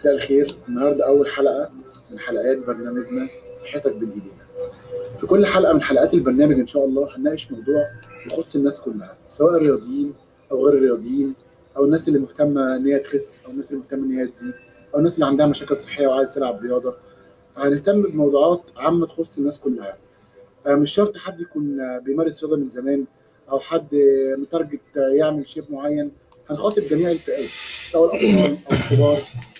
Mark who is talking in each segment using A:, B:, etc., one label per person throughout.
A: مساء الخير النهارده أول حلقة من حلقات برنامجنا صحتك بين إيدينا. في كل حلقة من حلقات البرنامج إن شاء الله هنناقش موضوع يخص الناس كلها سواء الرياضيين أو غير الرياضيين أو الناس اللي مهتمة إن هي تخس أو الناس اللي مهتمة إن هي تزيد أو الناس اللي عندها مشاكل صحية وعايز تلعب رياضة. هنهتم بموضوعات عامة تخص الناس كلها. آه، مش شرط حد يكون آه، بيمارس رياضة من زمان أو حد آه، متارجت آه، يعمل شيب معين هنخاطب جميع الفئات سواء الأطفال أو الكبار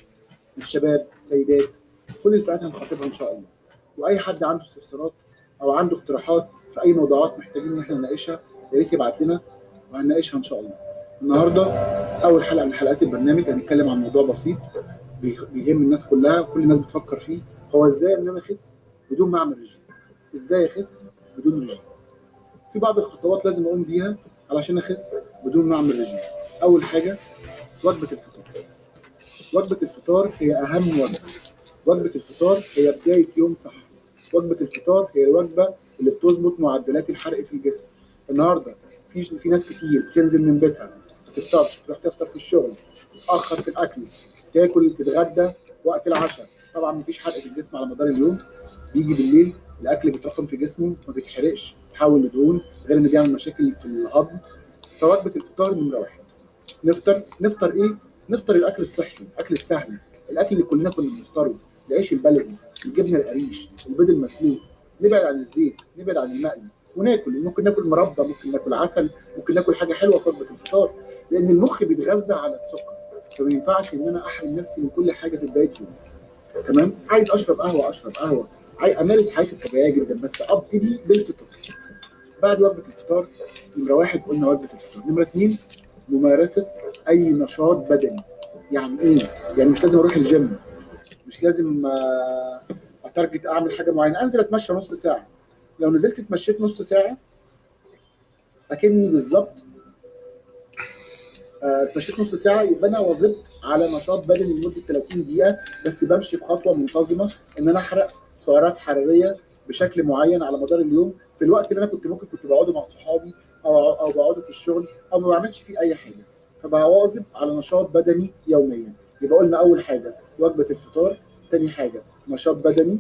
A: الشباب السيدات كل الفئات هنخاطبها ان شاء الله واي حد عنده استفسارات او عنده اقتراحات في اي موضوعات محتاجين ان احنا نناقشها يا ريت يبعت لنا وهنناقشها ان شاء الله النهارده اول حلقه من حلقات البرنامج هنتكلم عن موضوع بسيط بيه- بيهم الناس كلها وكل الناس بتفكر فيه هو ازاي ان انا اخس بدون ما اعمل رجيم ازاي اخس بدون رجيم في بعض الخطوات لازم اقوم بيها علشان اخس بدون ما اعمل رجيم اول حاجه وجبه الفطار وجبه الفطار هي اهم وجبه وجبة الفطار هي بداية يوم صح وجبة الفطار هي الوجبة اللي بتظبط معدلات الحرق في الجسم النهاردة في في ناس كتير بتنزل من بيتها ما تفطرش تروح تفطر في الشغل تتأخر في الأكل تاكل تتغدى وقت العشاء طبعا مفيش حرق في الجسم على مدار اليوم بيجي بالليل الأكل بيتراكم في جسمه ما بيتحرقش تحول لدهون غير إنه بيعمل مشاكل في الهضم فوجبة الفطار نمرة واحد نفطر نفطر إيه؟ نفطر الأكل الصحي الأكل السهل الأكل اللي كلنا كنا بنفطره العيش البلدي الجبنه القريش البيض المسلوق نبعد عن الزيت نبعد عن المقلي وناكل ممكن ناكل مربى ممكن ناكل عسل ممكن ناكل حاجه حلوه في وجبه الفطار لان المخ بيتغذى على السكر فما ينفعش ان انا احرم نفسي من كل حاجه في بدايه يومي تمام عايز اشرب قهوه اشرب قهوه عايز امارس حياتي الطبيعيه جدا بس ابتدي بالفطار بعد وجبه الفطار نمره واحد قلنا وجبه الفطار نمره اثنين ممارسه اي نشاط بدني يعني ايه؟ يعني مش لازم اروح الجيم مش لازم آه، اتارجت اعمل حاجه معينه انزل اتمشى نص ساعه لو نزلت اتمشيت نص ساعه اكني بالظبط آه، اتمشيت نص ساعه يبقى انا واظبت على نشاط بدني لمده 30 دقيقه بس بمشي بخطوه منتظمه ان انا احرق سعرات حراريه بشكل معين على مدار اليوم في الوقت اللي انا كنت ممكن كنت بقعده مع صحابي او او بقعده في الشغل او ما بعملش فيه اي حاجه فبواظب على نشاط بدني يوميا يبقى قلنا اول حاجه وجبه الفطار تاني حاجه نشاط بدني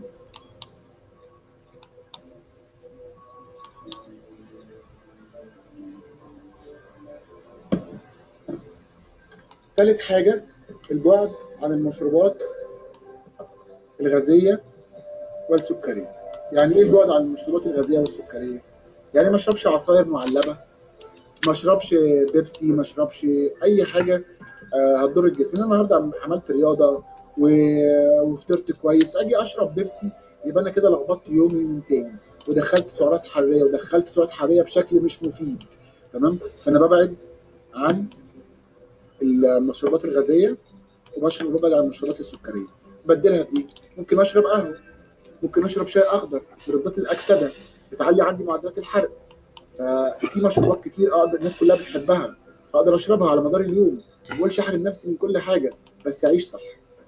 A: تالت حاجه البعد عن المشروبات الغازيه والسكريه يعني ايه البعد عن المشروبات الغازيه والسكريه يعني ما اشربش عصاير معلبه ما اشربش بيبسي ما اشربش اي حاجه آه، هتضر الجسم انا النهارده عم- عملت رياضه و- وفطرت كويس اجي اشرب بيبسي يبقى انا كده لخبطت يومي من تاني ودخلت سعرات حراريه ودخلت سعرات حراريه بشكل مش مفيد تمام فانا ببعد عن المشروبات الغازيه وبشرب ببعد عن المشروبات السكريه بدلها بايه؟ ممكن اشرب قهوه ممكن اشرب شاي اخضر مضادات الاكسده بتعلي عندي معدلات الحرق ففي مشروبات كتير اقدر الناس كلها بتحبها فاقدر اشربها على مدار اليوم ما بقولش احرم نفسي من كل حاجه بس اعيش صح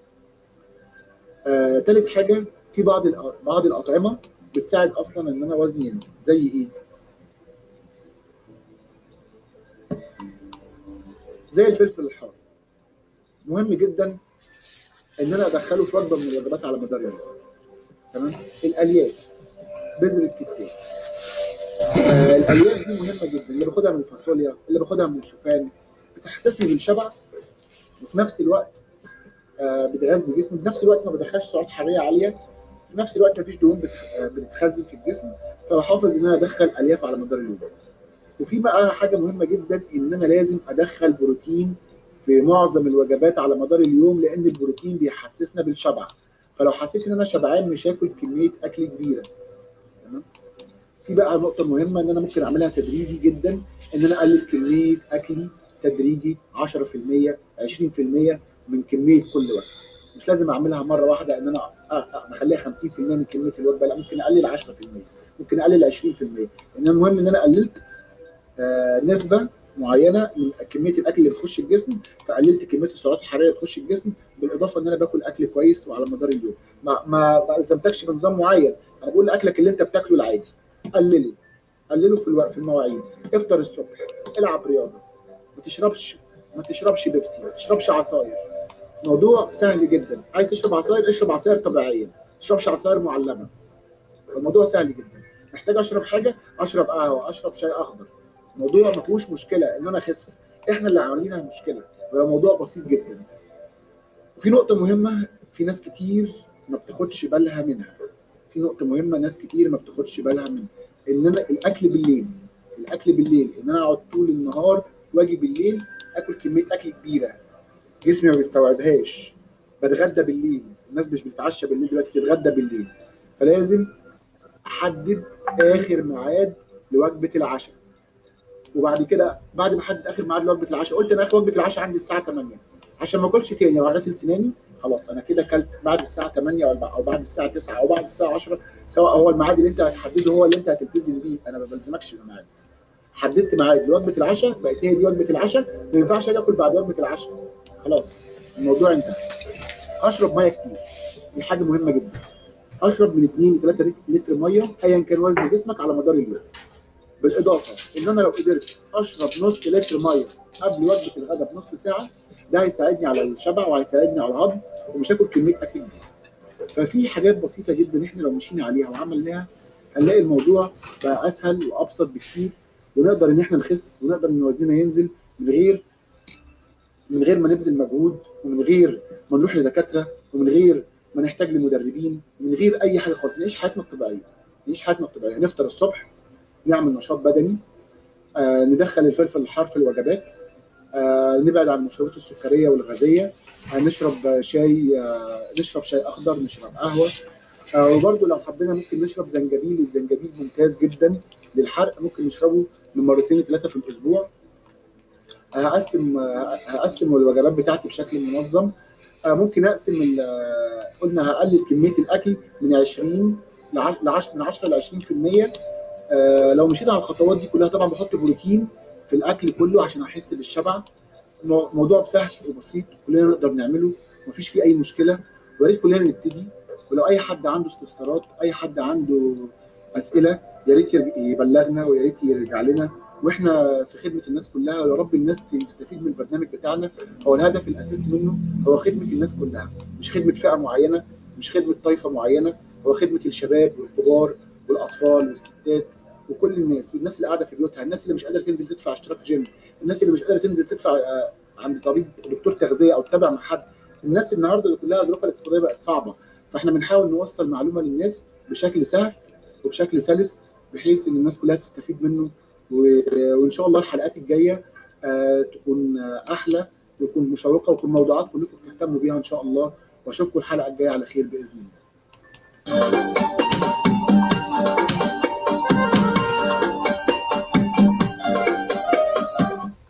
A: آه، تالت حاجه في بعض الأ- بعض الاطعمه بتساعد اصلا ان انا وزني ينزل زي ايه زي الفلفل الحار مهم جدا ان انا ادخله في وجبه من الوجبات على مدار اليوم تمام الالياف بذر الكتان آه، الالياف دي مهمه جدا اللي باخدها من الفاصوليا اللي باخدها من الشوفان بتحسسني بالشبع وفي نفس الوقت آه، بتغذي جسمي في نفس الوقت ما بدخلش سعرات حراريه عاليه في نفس الوقت ما فيش دهون بتخ- آه، بتتخزن في الجسم فبحافظ ان انا ادخل الياف على مدار اليوم وفي بقى حاجه مهمه جدا ان انا لازم ادخل بروتين في معظم الوجبات على مدار اليوم لان البروتين بيحسسنا بالشبع فلو حسيت ان انا شبعان مش هاكل كميه اكل كبيره تمام في بقى نقطه مهمه ان انا ممكن اعملها تدريجي جدا ان انا اقلل كميه اكلي تدريجي 10% 20% من كميه كل وجبه مش لازم اعملها مره واحده ان انا أ- أ- اخليها 50% من كميه الوجبه لا ممكن اقلل 10% ممكن اقلل 20% ان المهم ان انا قللت آه، نسبه معينه من كميه الاكل اللي بتخش الجسم فقللت كميه السعرات الحراريه اللي بتخش الجسم بالاضافه ان انا باكل اكل كويس وعلى مدار اليوم ما ما ما الزمتكش بنظام معين انا بقول لاكلك اللي انت بتاكله العادي قلله قلله في الوقت في المواعيد افطر الصبح العب رياضه ما تشربش ما تشربش بيبسي ما تشربش عصاير موضوع سهل جدا عايز تشرب عصاير اشرب عصاير طبيعيه ما تشربش عصاير معلبه الموضوع سهل جدا محتاج اشرب حاجه اشرب قهوه اشرب شاي اخضر الموضوع ما فيهوش مشكله ان انا اخس احنا اللي عاملينها مشكله هو موضوع بسيط جدا وفي نقطه مهمه في ناس كتير ما بتاخدش بالها منها في نقطه مهمه ناس كتير ما بتاخدش بالها منها ان انا الاكل بالليل الاكل بالليل ان انا اقعد طول النهار واجي بالليل اكل كميه اكل كبيره جسمي ما بيستوعبهاش بتغدى بالليل الناس مش بتتعشى بالليل دلوقتي بتتغدى بالليل فلازم احدد اخر ميعاد لوجبه العشاء وبعد كده بعد ما احدد اخر ميعاد لوجبه العشاء قلت انا اخر وجبه العشاء عندي الساعه 8 عشان ما اكلش تاني او غسل سناني خلاص انا كده اكلت بعد الساعه 8 او بعد الساعه 9 او بعد الساعه 10 سواء هو الميعاد اللي انت هتحدده هو اللي انت هتلتزم بيه انا ما بلزمكش بميعاد حددت ميعاد لوجبه العشاء بقت هي دي وجبه العشاء ما ينفعش اجي اكل بعد وجبه العشاء خلاص الموضوع انتهى اشرب ميه كتير دي حاجه مهمه جدا اشرب من 2 ل 3 لتر ميه ايا كان وزن جسمك على مدار اليوم بالاضافه ان انا لو قدرت اشرب نص لتر ميه قبل وجبه الغداء بنص ساعه ده هيساعدني على الشبع وهيساعدني على الهضم ومش هاكل كميه اكل كبيره ففي حاجات بسيطه جدا احنا لو مشينا عليها وعملناها هنلاقي الموضوع بقى اسهل وابسط بكتير ونقدر ان احنا نخس ونقدر ان وزننا ينزل من غير من غير ما نبذل مجهود ومن غير ما نروح لدكاتره ومن غير ما نحتاج لمدربين ومن غير اي حاجه خالص نعيش حياتنا الطبيعيه نعيش حياتنا الطبيعيه نفطر الصبح نعمل نشاط بدني آه ندخل الفلفل الحار في الوجبات آه نبعد عن المشروبات السكريه والغازيه آه نشرب شاي آه نشرب شاي اخضر نشرب قهوه آه وبرده لو حبينا ممكن نشرب زنجبيل الزنجبيل ممتاز جدا للحرق ممكن نشربه من مرتين لثلاثه في الاسبوع هقسم هقسم الوجبات بتاعتي بشكل منظم ممكن اقسم قلنا هقلل كميه الاكل من 20 ل 10 من 10 ل 20% لو مشيت على الخطوات دي كلها طبعا بحط بروتين في الاكل كله عشان احس بالشبع موضوع سهل وبسيط كلنا نقدر نعمله مفيش فيه اي مشكله ويا ريت كلنا نبتدي ولو اي حد عنده استفسارات اي حد عنده اسئله يا ريت يبلغنا ويا ريت يرجع لنا واحنا في خدمه الناس كلها ويا رب الناس تستفيد من البرنامج بتاعنا هو الهدف الاساسي منه هو خدمه الناس كلها مش خدمه فئه معينه مش خدمه طائفه معينه هو خدمه الشباب والكبار والاطفال والستات وكل الناس والناس اللي قاعده في بيوتها الناس اللي مش قادره تنزل تدفع اشتراك جيم الناس اللي مش قادره تنزل تدفع عند طبيب دكتور تغذيه او تتابع مع حد الناس النهارده اللي كلها ظروفها الاقتصاديه بقت صعبه فاحنا بنحاول نوصل معلومه للناس بشكل سهل وبشكل سلس بحيث ان الناس كلها تستفيد منه وان شاء الله الحلقات الجايه تكون احلى وتكون مشوقه وتكون موضوعات كلكم بتهتموا بيها ان شاء الله واشوفكم الحلقه الجايه على خير باذن الله